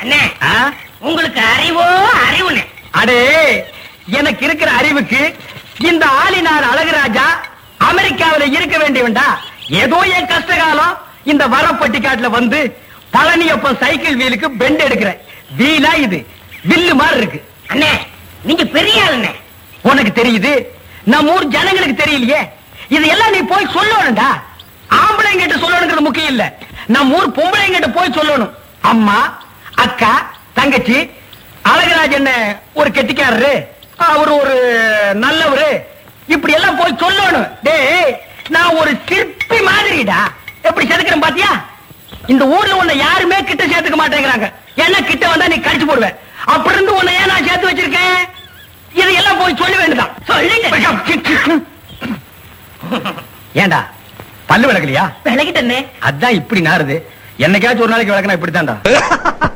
அண்ணே ஆ? உங்களுக்கு அறிவோ அறிவுண்ணே அடே எனக்கு இருக்கிற அறிவுக்கு இந்த ஆளினார் அழகுராஜா அமெரிக்காவில இருக்க வேண்டியவன்டா ஏதோ என் கஷ்ட காலம் இந்த வரப்பட்டிக்காட்டுல வந்து பழனியப்பன் சைக்கிள் வீலுக்கு பெண்ட் எடுக்கிறேன் வீலா இது வில்லு மாதிரி இருக்கு அண்ணே நீங்க பெரிய ஆளுண்ணே உனக்கு தெரியுது நம்ம ஊர் ஜனங்களுக்கு தெரியலையே இதெல்லாம் நீ போய் சொல்லணும்டா ஆம்பளைங்கிட்ட சொல்லணுங்கிறது முக்கியம் இல்ல நம்ம ஊர் பொம்பளைங்கிட்ட போய் சொல்லணும் அம்மா அக்கா தங்கச்சி அழகராஜன் ஒரு கெட்டிக்காரரு அவர் ஒரு நல்லவரு இப்படி எல்லாம் போய் சொல்லணும் டேய் நான் ஒரு சிற்பி மாதிரிடா எப்படி செதுக்கிறேன் பாத்தியா இந்த ஊர்ல உன்னை யாருமே கிட்ட சேர்த்துக்க மாட்டேங்கிறாங்க ஏன்னா கிட்ட வந்தா நீ கடிச்சு போடுவேன் அப்படி இருந்து உன்னை ஏன் நான் சேர்த்து வச்சிருக்கேன் இதையெல்லாம் போய் சொல்ல வேண்டியதான் சொல்லுங்க ஏண்டா பல்லு விளக்கலையா விலகிட்டண்ணே அதான் இப்படி நாருது என்னைக்காச்சும் ஒரு நாளைக்கு விளக்கனா இப்படித்தான்டா